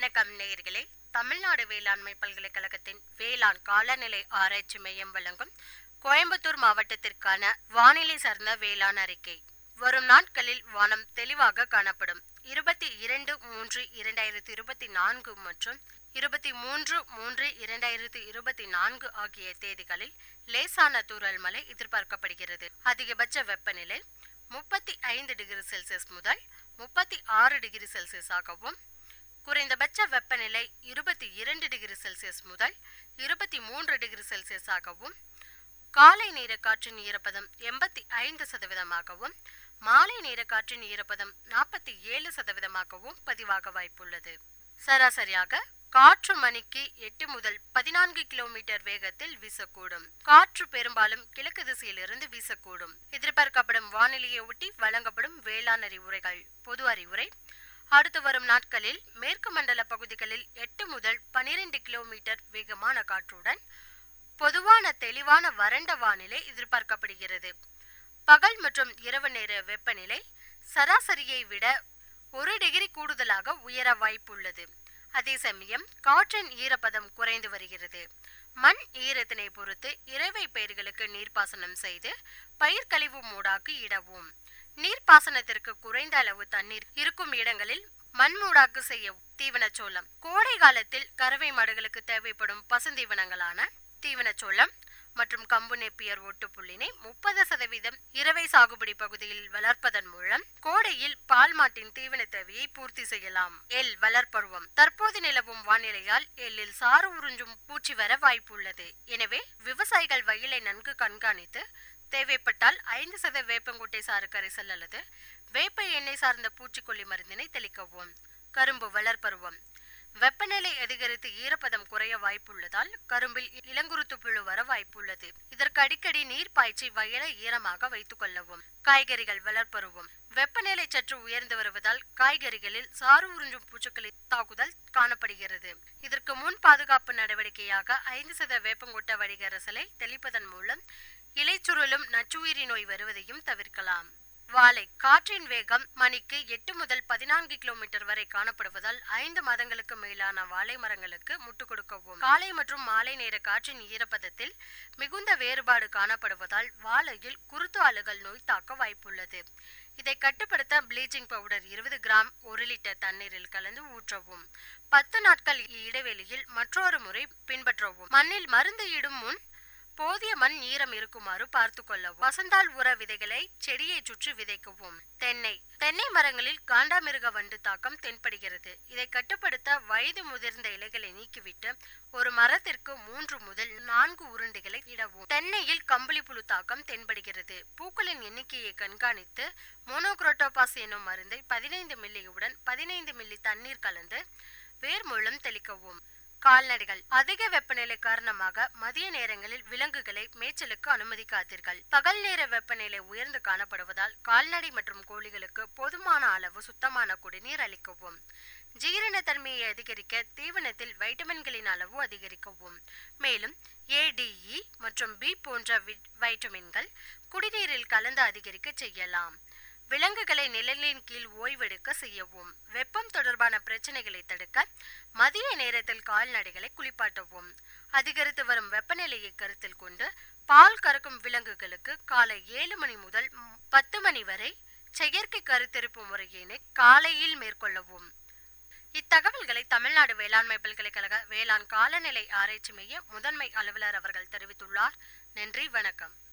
வணக்கம் நேயர்களே தமிழ்நாடு வேளாண்மை பல்கலைக்கழகத்தின் வேளாண் காலநிலை ஆராய்ச்சி மையம் வழங்கும் கோயம்புத்தூர் மாவட்டத்திற்கான வானிலை சார்ந்த வேளாண் அறிக்கை வரும் நாட்களில் வானம் தெளிவாக காணப்படும் இருபத்தி இரண்டு மூன்று இரண்டாயிரத்தி இருபத்தி நான்கு மற்றும் இருபத்தி மூன்று மூன்று இரண்டாயிரத்தி இருபத்தி நான்கு ஆகிய தேதிகளில் லேசான தூறல் மழை எதிர்பார்க்கப்படுகிறது அதிகபட்ச வெப்பநிலை முப்பத்தி ஐந்து டிகிரி செல்சியஸ் முதல் முப்பத்தி ஆறு டிகிரி செல்சியஸாகவும் குறைந்தபட்ச வெப்பநிலை இருபத்தி இரண்டு டிகிரி செல்சியஸ் முதல் இருபத்தி மூன்று டிகிரி செல்சியஸாகவும் காலை நேர காற்றின் ஈரப்பதம் எண்பத்தி ஐந்து சதவீதமாகவும் மாலை நேர காற்றின் ஈரப்பதம் நாற்பத்தி ஏழு சதவீதமாகவும் பதிவாக வாய்ப்புள்ளது சராசரியாக காற்று மணிக்கு எட்டு முதல் பதினான்கு கிலோமீட்டர் வேகத்தில் வீசக்கூடும் காற்று பெரும்பாலும் கிழக்கு திசையிலிருந்து வீசக்கூடும் எதிர்பார்க்கப்படும் வானிலையை ஒட்டி வழங்கப்படும் வேளாண் அறிவுரைகள் பொது அறிவுரை அடுத்து வரும் நாட்களில் மேற்கு மண்டல பகுதிகளில் எட்டு முதல் பனிரெண்டு கிலோமீட்டர் வேகமான காற்றுடன் பொதுவான தெளிவான வறண்ட வானிலை எதிர்பார்க்கப்படுகிறது பகல் மற்றும் இரவு நேர வெப்பநிலை சராசரியை விட ஒரு டிகிரி கூடுதலாக உயர வாய்ப்புள்ளது அதே சமயம் காற்றின் ஈரப்பதம் குறைந்து வருகிறது மண் ஈரத்தினை பொறுத்து இறவை பயிர்களுக்கு நீர்ப்பாசனம் செய்து பயிர் கழிவு மூடாக்கு இடவும் நீர்ப்பாசனத்திற்கு குறைந்த அளவு தண்ணீர் இருக்கும் இடங்களில் மண்மூடாக்கு செய்ய தீவனச்சோளம் கோடை காலத்தில் கறவை மாடுகளுக்கு தேவைப்படும் பசுந்தீவனங்களான தீவனச்சோளம் மற்றும் கம்பு நெப்பியர் ஒட்டுப்புள்ளினை முப்பது சதவீதம் இரவை சாகுபடி பகுதியில் வளர்ப்பதன் மூலம் கோடையில் பால் மாட்டின் தீவன தேவையை பூர்த்தி செய்யலாம் எல் வளர்ப்பருவம் தற்போது நிலவும் வானிலையால் எள்ளில் சாறு உறிஞ்சும் பூச்சி வர வாய்ப்புள்ளது எனவே விவசாயிகள் வயலை நன்கு கண்காணித்து தேவைப்பட்டால் ஐந்து சத வேப்பங்குட்டை சாறு கரைசல் அல்லது வேப்ப எண்ணெய் சார்ந்த பூச்சிக்கொல்லி மருந்தினை தெளிக்கவும் கரும்பு வளர்ப்பருவம் வெப்பநிலை அதிகரித்து ஈரப்பதம் குறைய வாய்ப்புள்ளதால் கரும்பில் இளங்குருத்து புழு வர வாய்ப்புள்ளது இதற்கு அடிக்கடி நீர் பாய்ச்சி வயலை ஈரமாக வைத்துக் கொள்ளவும் காய்கறிகள் வளர்ப்பருவம் வெப்பநிலை சற்று உயர்ந்து வருவதால் காய்கறிகளில் சாறு உறிஞ்சும் பூச்சிகளின் தாக்குதல் காணப்படுகிறது இதற்கு முன் பாதுகாப்பு நடவடிக்கையாக ஐந்து சத வேப்பங்கொட்ட வடிகரசலை தெளிப்பதன் மூலம் இலைச்சுருளும் நச்சுயிரி நோய் வருவதையும் தவிர்க்கலாம் வாழை காற்றின் வேகம் மணிக்கு எட்டு முதல் பதினான்கு கிலோமீட்டர் வரை காணப்படுவதால் ஐந்து மாதங்களுக்கு மேலான வாழை மரங்களுக்கு முட்டு கொடுக்கவும் காலை மற்றும் மாலை நேர காற்றின் ஈரப்பதத்தில் மிகுந்த வேறுபாடு காணப்படுவதால் வாழையில் குருத்து அழுகல் நோய் தாக்க வாய்ப்புள்ளது இதை கட்டுப்படுத்த ப்ளீச்சிங் பவுடர் இருபது கிராம் ஒரு லிட்டர் தண்ணீரில் கலந்து ஊற்றவும் பத்து நாட்கள் இடைவெளியில் மற்றொரு முறை பின்பற்றவும் மண்ணில் மருந்து இடும் முன் போதிய மண் ஈரம் இருக்குமாறு பார்த்து கொள்ளவும் வசந்தால் உர விதைகளை செடியை சுற்றி விதைக்கவும் தென்னை தென்னை மரங்களில் காண்டாமிருக வண்டு தாக்கம் தென்படுகிறது இதை கட்டுப்படுத்த வயது முதிர்ந்த இலைகளை நீக்கிவிட்டு ஒரு மரத்திற்கு மூன்று முதல் நான்கு உருண்டைகளை இடவும் தென்னையில் கம்பளி புழு தாக்கம் தென்படுகிறது பூக்களின் எண்ணிக்கையை கண்காணித்து மோனோக்ரோட்டோபாஸ் எனும் மருந்தை பதினைந்து மில்லியுடன் பதினைந்து மில்லி தண்ணீர் கலந்து வேர் மூலம் தெளிக்கவும் கால்நடைகள் அதிக வெப்பநிலை காரணமாக மதிய நேரங்களில் விலங்குகளை மேய்ச்சலுக்கு அனுமதிக்காதீர்கள் பகல் நேர வெப்பநிலை உயர்ந்து காணப்படுவதால் கால்நடை மற்றும் கோழிகளுக்கு போதுமான அளவு சுத்தமான குடிநீர் அளிக்கவும் ஜீரண தன்மையை அதிகரிக்க தீவனத்தில் வைட்டமின்களின் அளவு அதிகரிக்கவும் மேலும் ஏடிஇ மற்றும் பி போன்ற வைட்டமின்கள் குடிநீரில் கலந்து அதிகரிக்க செய்யலாம் விலங்குகளை நிழலின் கீழ் ஓய்வெடுக்க செய்யவும் வெப்பம் தொடர்பான பிரச்சனைகளை தடுக்க மதிய நேரத்தில் கால்நடைகளை குளிப்பாட்டவும் அதிகரித்து வரும் வெப்பநிலையை கருத்தில் கொண்டு பால் கறக்கும் விலங்குகளுக்கு காலை ஏழு மணி முதல் பத்து மணி வரை செயற்கை கருத்தரிப்பு முறையினை காலையில் மேற்கொள்ளவும் இத்தகவல்களை தமிழ்நாடு வேளாண்மை பல்கலைக்கழக வேளாண் காலநிலை ஆராய்ச்சி மைய முதன்மை அலுவலர் அவர்கள் தெரிவித்துள்ளார் நன்றி வணக்கம்